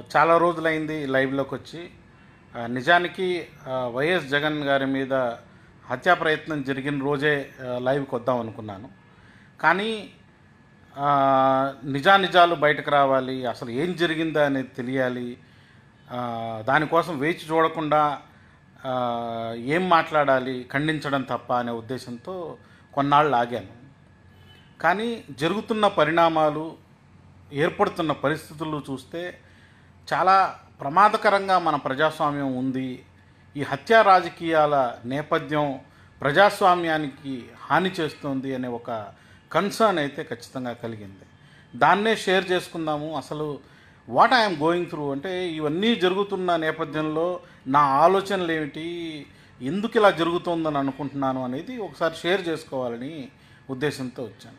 చాలా రోజులైంది లైవ్లోకి వచ్చి ఆ, నిజానికి ఆ, వైఎస్ జగన్ గారి మీద హత్యా ప్రయత్నం జరిగిన రోజే ఆ, లైవ్కి వద్దాం అనుకున్నాను కానీ ఆ, నిజానిజాలు బయటకు రావాలి అసలు ఏం జరిగిందా అనేది తెలియాలి ఆ, దానికోసం వేచి చూడకుండా ఆ, ఏం మాట్లాడాలి ఖండించడం తప్ప అనే ఉద్దేశంతో కొన్నాళ్ళు ఆగాను కానీ జరుగుతున్న పరిణామాలు ఏర్పడుతున్న పరిస్థితులు చూస్తే చాలా ప్రమాదకరంగా మన ప్రజాస్వామ్యం ఉంది ఈ హత్యా రాజకీయాల నేపథ్యం ప్రజాస్వామ్యానికి హాని చేస్తుంది అనే ఒక కన్సర్న్ అయితే ఖచ్చితంగా కలిగింది దాన్నే షేర్ చేసుకుందాము అసలు వాట్ ఐఎమ్ గోయింగ్ త్రూ అంటే ఇవన్నీ జరుగుతున్న నేపథ్యంలో నా ఆలోచనలు ఏమిటి ఎందుకు ఇలా జరుగుతుందని అనుకుంటున్నాను అనేది ఒకసారి షేర్ చేసుకోవాలని ఉద్దేశంతో వచ్చాను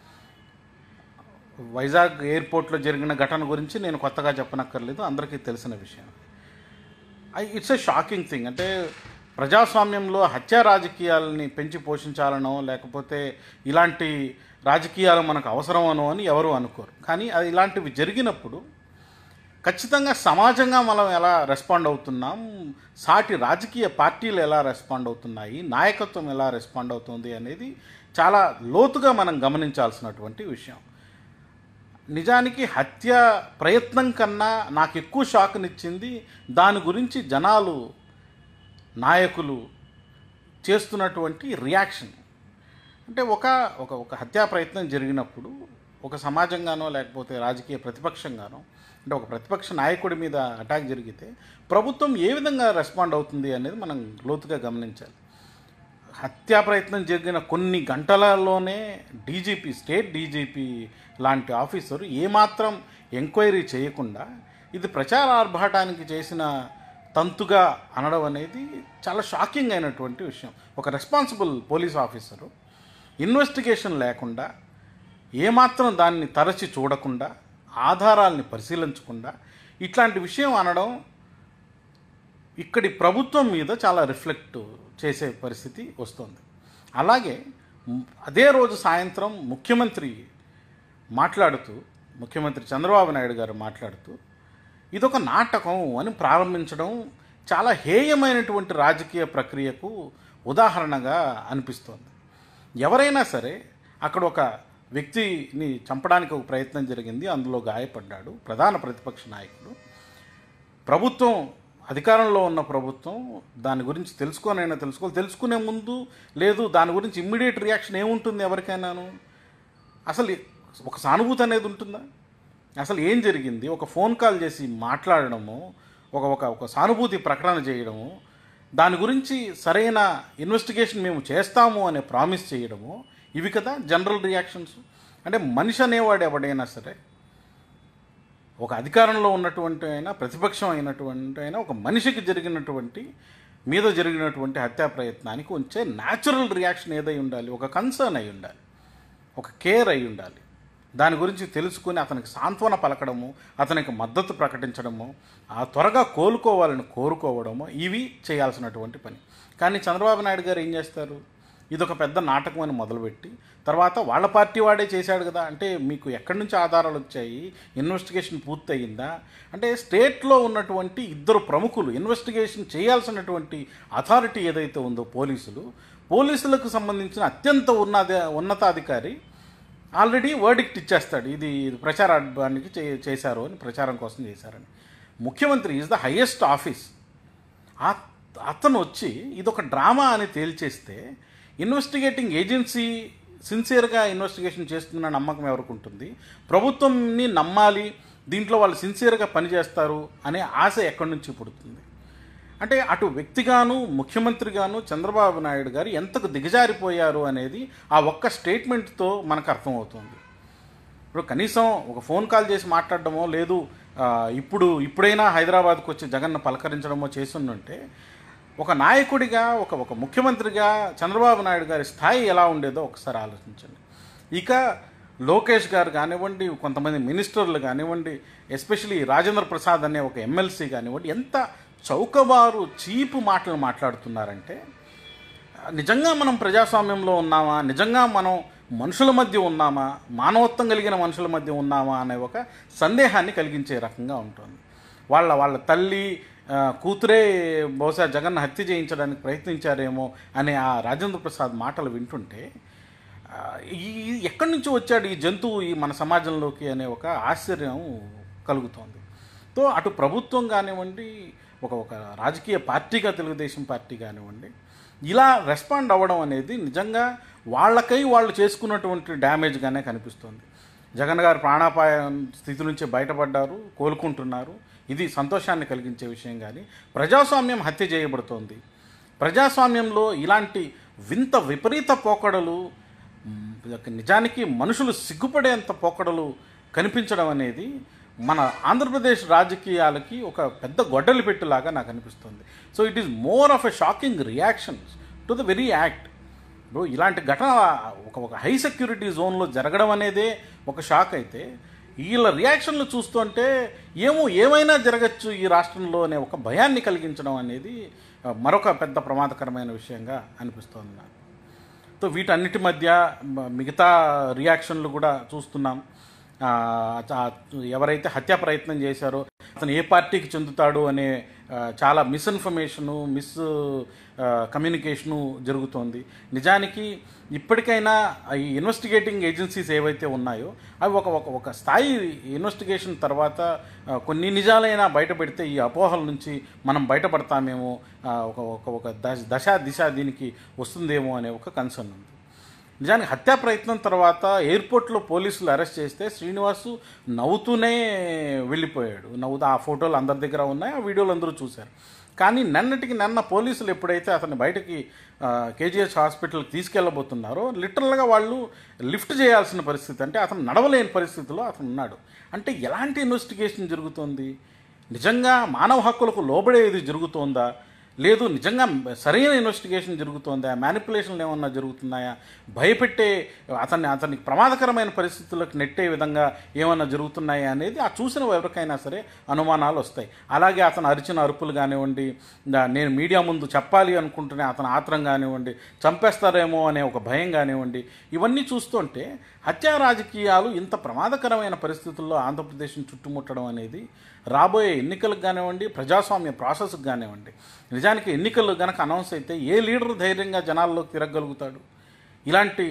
వైజాగ్ ఎయిర్పోర్ట్లో జరిగిన ఘటన గురించి నేను కొత్తగా చెప్పనక్కర్లేదు అందరికీ తెలిసిన విషయం I it's a shocking thing అంటే ప్రజాస్వామ్యంలో హత్యా రాజకీయాలని పెంచి పోషించాలనో లేకపోతే ఇలాంటి రాజకీయాలు మనకు అవసరమనో అని ఎవరు అనుకోరు కానీ అది ఇలాంటివి జరిగినప్పుడు ఖచ్చితంగా సమాజంగా మనం ఎలా రెస్పాండ్ అవుతున్నాం సాటి రాజకీయ పార్టీలు ఎలా రెస్పాండ్ అవుతున్నాయి నాయకత్వం ఎలా రెస్పాండ్ అవుతుంది అనేది చాలా లోతుగా మనం గమనించాల్సినటువంటి విషయం నిజానికి హత్య ప్రయత్నం కన్నా నాకు ఎక్కువ షాక్నిచ్చింది దాని గురించి జనాలు నాయకులు చేస్తున్నటువంటి రియాక్షన్ అంటే ఒక ఒక ఒక హత్యా ప్రయత్నం జరిగినప్పుడు ఒక సమాజంగానో లేకపోతే రాజకీయ ప్రతిపక్షంగానో అంటే ఒక ప్రతిపక్ష నాయకుడి మీద అటాక్ జరిగితే ప్రభుత్వం ఏ విధంగా రెస్పాండ్ అవుతుంది అనేది మనం లోతుగా గమనించాలి హత్యా ప్రయత్నం జరిగిన కొన్ని గంటలలోనే డీజీపీ స్టేట్ డీజీపీ లాంటి ఆఫీసరు ఏమాత్రం ఎంక్వైరీ చేయకుండా ఇది ప్రచార ఆర్భాటానికి చేసిన తంతుగా అనడం అనేది చాలా షాకింగ్ అయినటువంటి విషయం ఒక రెస్పాన్సిబుల్ పోలీస్ ఆఫీసరు ఇన్వెస్టిగేషన్ లేకుండా ఏమాత్రం దాన్ని తరచి చూడకుండా ఆధారాల్ని పరిశీలించకుండా ఇట్లాంటి విషయం అనడం ఇక్కడి ప్రభుత్వం మీద చాలా రిఫ్లెక్ట్ చేసే పరిస్థితి వస్తుంది అలాగే మ్, అదే రోజు సాయంత్రం ముఖ్యమంత్రి మాట్లాడుతూ ముఖ్యమంత్రి చంద్రబాబు నాయుడు గారు మాట్లాడుతూ ఇదొక నాటకం అని ప్రారంభించడం చాలా హేయమైనటువంటి రాజకీయ ప్రక్రియకు ఉదాహరణగా అనిపిస్తోంది ఎవరైనా సరే అక్కడ ఒక వ్యక్తిని చంపడానికి ఒక ప్రయత్నం జరిగింది అందులో గాయపడ్డాడు ప్రధాన ప్రతిపక్ష నాయకుడు ప్రభుత్వం అధికారంలో ఉన్న ప్రభుత్వం దాని గురించి తెలుసుకోనైనా తెలుసుకోవాలి తెలుసుకునే ముందు లేదు దాని గురించి ఇమ్మీడియట్ రియాక్షన్ ఏముంటుంది ఎవరికైనాను అసలు ఒక సానుభూతి అనేది ఉంటుందా అసలు ఏం జరిగింది ఒక ఫోన్ కాల్ చేసి మాట్లాడడము ఒక ఒక ఒక సానుభూతి ప్రకటన చేయడము దాని గురించి సరైన ఇన్వెస్టిగేషన్ మేము చేస్తాము అనే ప్రామిస్ చేయడము ఇవి కదా జనరల్ రియాక్షన్స్ అంటే మనిషి అనేవాడు ఎవడైనా సరే ఒక అధికారంలో ఉన్నటువంటి అయినా ప్రతిపక్షం అయినటువంటి అయినా ఒక మనిషికి జరిగినటువంటి మీద జరిగినటువంటి హత్యా ప్రయత్నానికి ఉంచే న్యాచురల్ రియాక్షన్ ఏదై ఉండాలి ఒక కన్సర్న్ అయి ఉండాలి ఒక కేర్ అయి ఉండాలి దాని గురించి తెలుసుకుని అతనికి సాంత్వన పలకడము అతనికి మద్దతు ప్రకటించడము ఆ త్వరగా కోలుకోవాలని కోరుకోవడము ఇవి చేయాల్సినటువంటి పని కానీ చంద్రబాబు నాయుడు గారు ఏం చేస్తారు ఇదొక పెద్ద నాటకం అని మొదలుపెట్టి తర్వాత వాళ్ళ పార్టీ వాడే చేశాడు కదా అంటే మీకు ఎక్కడి నుంచి ఆధారాలు వచ్చాయి ఇన్వెస్టిగేషన్ పూర్తయిందా అంటే స్టేట్లో ఉన్నటువంటి ఇద్దరు ప్రముఖులు ఇన్వెస్టిగేషన్ చేయాల్సినటువంటి అథారిటీ ఏదైతే ఉందో పోలీసులు పోలీసులకు సంబంధించిన అత్యంత ఉన్నత ఉన్నతాధికారి ఆల్రెడీ వర్డిక్ట్ ఇచ్చేస్తాడు ఇది ఇది ప్రచారానికి చే చేశారు అని ప్రచారం కోసం చేశారని ముఖ్యమంత్రి ఈజ్ ద హయ్యెస్ట్ ఆఫీస్ ఆ- అతను వచ్చి ఇదొక డ్రామా అని తేల్చేస్తే ఇన్వెస్టిగేటింగ్ ఏజెన్సీ సిన్సియర్గా ఇన్వెస్టిగేషన్ చేస్తున్న నమ్మకం ఎవరికి ఉంటుంది ప్రభుత్వంని నమ్మాలి దీంట్లో వాళ్ళు సిన్సియర్గా పనిచేస్తారు అనే ఆశ ఎక్కడి నుంచి పుడుతుంది అంటే అటు వ్యక్తిగాను ముఖ్యమంత్రిగాను చంద్రబాబు నాయుడు గారు ఎంతకు దిగజారిపోయారు అనేది ఆ ఒక్క స్టేట్మెంట్తో మనకు అర్థమవుతుంది ఇప్పుడు కనీసం ఒక ఫోన్ కాల్ చేసి మాట్లాడడమో లేదు ఆ, ఇప్పుడు ఇప్పుడైనా హైదరాబాద్కు వచ్చి జగన్ను పలకరించడమో చేస్తుంటే ఒక నాయకుడిగా ఒక ఒక ముఖ్యమంత్రిగా చంద్రబాబు నాయుడు గారి స్థాయి ఎలా ఉండేదో ఒకసారి ఆలోచించండి ఇక లోకేష్ గారు కానివ్వండి కొంతమంది మినిస్టర్లు కానివ్వండి ఎస్పెషలీ రాజేంద్ర ప్రసాద్ అనే ఒక ఎమ్మెల్సీ కానివ్వండి ఎంత చౌకబారు చీపు మాటలు మాట్లాడుతున్నారంటే నిజంగా మనం ప్రజాస్వామ్యంలో ఉన్నామా నిజంగా మనం మనుషుల మధ్య ఉన్నామా మానవత్వం కలిగిన మనుషుల మధ్య ఉన్నామా అనే ఒక సందేహాన్ని కలిగించే రకంగా ఉంటుంది వాళ్ళ వాళ్ళ తల్లి ఆ, కూతురే బహుశా జగన్ హత్య చేయించడానికి ప్రయత్నించారేమో అనే ఆ రాజేంద్ర ప్రసాద్ మాటలు వింటుంటే ఆ, ఈ ఎక్కడి నుంచి వచ్చాడు ఈ జంతువు ఈ మన సమాజంలోకి అనే ఒక ఆశ్చర్యం కలుగుతోంది తో అటు ప్రభుత్వం కానివ్వండి ఒక ఒక రాజకీయ పార్టీగా తెలుగుదేశం పార్టీ కానివ్వండి ఇలా రెస్పాండ్ అవ్వడం అనేది నిజంగా వాళ్ళకై వాళ్ళు చేసుకున్నటువంటి డ్యామేజ్గానే కనిపిస్తుంది జగన్ గారు ప్రాణాపాయ స్థితి నుంచి బయటపడ్డారు కోలుకుంటున్నారు ఇది సంతోషాన్ని కలిగించే విషయం కానీ ప్రజాస్వామ్యం హత్య చేయబడుతోంది ప్రజాస్వామ్యంలో ఇలాంటి వింత విపరీత పోకడలు మ్, నిజానికి మనుషులు సిగ్గుపడేంత పోకడలు కనిపించడం అనేది మన ఆంధ్రప్రదేశ్ రాజకీయాలకి ఒక పెద్ద గొడ్డలి పెట్టులాగా నాకు అనిపిస్తుంది so it is more of a shocking reactions to the very act ఇప్పుడు ఇలాంటి ఘటన ఒక ఒక హై సెక్యూరిటీ జోన్లో జరగడం అనేదే ఒక షాక్ అయితే వీళ్ళ రియాక్షన్లు చూస్తుంటే ఏమో ఏమైనా జరగచ్చు ఈ రాష్ట్రంలో అనే ఒక భయాన్ని కలిగించడం అనేది ఆ, మరొక పెద్ద ప్రమాదకరమైన విషయంగా అనిపిస్తోంది నాకు సో వీటన్నిటి మధ్య మ- మిగతా రియాక్షన్లు కూడా చూస్తున్నాం ఆ, చా- ఎవరైతే హత్యా ప్రయత్నం చేశారో అతను ఏ పార్టీకి చెందుతాడు అనే ఆ, చాలా మిస్ఇన్ఫర్మేషను మిస్ ఆ, కమ్యూనికేషను జరుగుతోంది నిజానికి ఇప్పటికైనా ఈ ఇన్వెస్టిగేటింగ్ ఏజెన్సీస్ ఏవైతే ఉన్నాయో అవి ఒక ఒక ఒక స్థాయి ఇన్వెస్టిగేషన్ తర్వాత ఆ, కొన్ని నిజాలైనా బయట పెడితే ఈ అపోహల నుంచి మనం బయటపడతామేమో ఆ, ఒక ఒక ఒక దశ దశ దిశ దీనికి వస్తుందేమో అనే ఒక కన్సర్న్ ఉంది నిజానికి హత్యా ప్రయత్నం తర్వాత ఎయిర్పోర్ట్లో పోలీసులు అరెస్ట్ చేస్తే శ్రీనివాసు నవ్వుతూనే వెళ్ళిపోయాడు నవ్వుతూ ఆ ఫోటోలు అందరి దగ్గర ఉన్నాయి ఆ వీడియోలు అందరూ చూశారు కానీ నిన్నటికి నిన్న పోలీసులు ఎప్పుడైతే అతన్ని బయటకి కేజీహెచ్ హాస్పిటల్కి తీసుకెళ్ళబోతున్నారో లిటరల్గా వాళ్ళు లిఫ్ట్ చేయాల్సిన పరిస్థితి అంటే అతను నడవలేని పరిస్థితిలో అతను ఉన్నాడు అంటే ఎలాంటి ఇన్వెస్టిగేషన్ జరుగుతోంది నిజంగా మానవ హక్కులకు లోబడేది జరుగుతోందా లేదు నిజంగా సరైన ఇన్వెస్టిగేషన్ జరుగుతోందా మ్యానిపులేషన్లు ఏమన్నా జరుగుతున్నాయా భయపెట్టే అతన్ని అతనికి ప్రమాదకరమైన పరిస్థితులకు నెట్టే విధంగా ఏమన్నా జరుగుతున్నాయా అనేది ఆ చూసిన ఎవరికైనా సరే అనుమానాలు వస్తాయి అలాగే అతను అరిచిన అరుపులు కానివ్వండి దా- నేను మీడియా ముందు చెప్పాలి అనుకుంటున్న అతని ఆత్రం కానివ్వండి చంపేస్తారేమో అనే ఒక భయం కానివ్వండి ఇవన్నీ చూస్తుంటే హత్యా రాజకీయాలు ఇంత ప్రమాదకరమైన పరిస్థితుల్లో ఆంధ్రప్రదేశ్ని చుట్టుముట్టడం అనేది రాబోయే ఎన్నికలకు కానివ్వండి ప్రజాస్వామ్య ప్రాసెస్కి కానివ్వండి నిజానికి ఎన్నికలు గనక అనౌన్స్ అయితే ఏ లీడర్ ధైర్యంగా జనాల్లోకి తిరగలుగుతాడు ఇలాంటి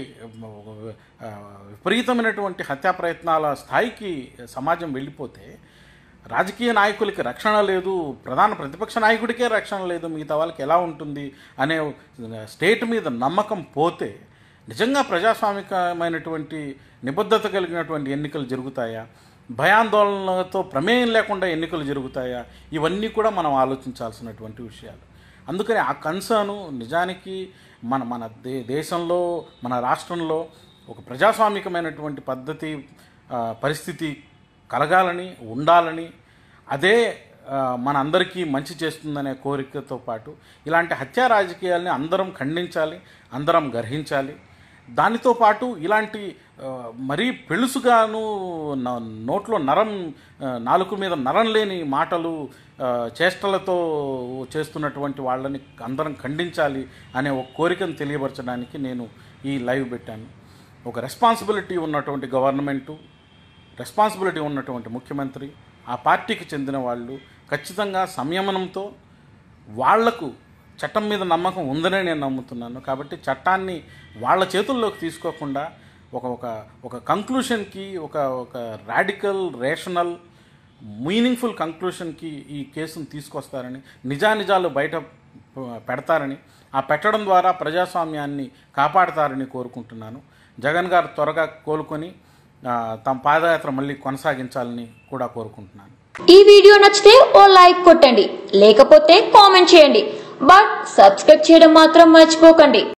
ఆ, విపరీతమైనటువంటి హత్యా ప్రయత్నాల స్థాయికి సమాజం వెళ్ళిపోతే రాజకీయ నాయకులకి రక్షణ లేదు ప్రధాన ప్రతిపక్ష నాయకుడికే రక్షణ లేదు మిగతా వాళ్ళకి ఎలా ఉంటుంది అనే స్టేట్ మీద నమ్మకం పోతే నిజంగా ప్రజాస్వామికమైనటువంటి నిబద్ధత కలిగినటువంటి ఎన్నికలు జరుగుతాయా భయాందోళనలతో ప్రమేయం లేకుండా ఎన్నికలు జరుగుతాయా ఇవన్నీ కూడా మనం ఆలోచించాల్సినటువంటి విషయాలు అందుకని ఆ కన్సర్ను నిజానికి మన మన దే దేశంలో మన రాష్ట్రంలో ఒక ప్రజాస్వామికమైనటువంటి పద్ధతి ఆ, పరిస్థితి కలగాలని ఉండాలని అదే ఆ, మన అందరికీ మంచి చేస్తుందనే కోరికతో పాటు ఇలాంటి హత్యా రాజకీయాల్ని అందరం ఖండించాలి అందరం గ్రహించాలి దానితో పాటు ఇలాంటి ఆ, మరీ పెళుసుగాను న- నోట్లో నరం ఆ, నాలుక మీద నరం లేని మాటలు ఆ, చేష్టలతో చేస్తున్నటువంటి వాళ్ళని అందరం ఖండించాలి అనే ఒక కోరికను తెలియపరచడానికి నేను ఈ లైవ్ పెట్టాను ఒక రెస్పాన్సిబిలిటీ ఉన్నటువంటి గవర్నమెంటు రెస్పాన్సిబిలిటీ ఉన్నటువంటి ముఖ్యమంత్రి ఆ పార్టీకి చెందిన వాళ్ళు ఖచ్చితంగా సంయమనంతో వాళ్లకు చట్టం మీద నమ్మకం ఉందనే నేను నమ్ముతున్నాను కాబట్టి చట్టాన్ని వాళ్ళ చేతుల్లోకి తీసుకోకుండా ఒక ఒక ఒక కంక్లూషన్కి ఒక ఒక రాడికల్ రేషనల్ మీనింగ్ఫుల్ కంక్లూషన్కి ఈ కేసును తీసుకొస్తారని నిజానిజాలు బయట ప- పెడతారని ఆ పెట్టడం ద్వారా ప్రజాస్వామ్యాన్ని కాపాడతారని కోరుకుంటున్నాను జగన్ గారు త్వరగా కోలుకొని ఆ, తమ పాదయాత్ర మళ్ళీ కొనసాగించాలని కూడా కోరుకుంటున్నాను ఈ వీడియో నచ్చితే ఓ లైక్ కొట్టండి లేకపోతే కామెంట్ చేయండి బట్ సబ్స్క్రైబ్ చేయడం మాత్రం మర్చిపోకండి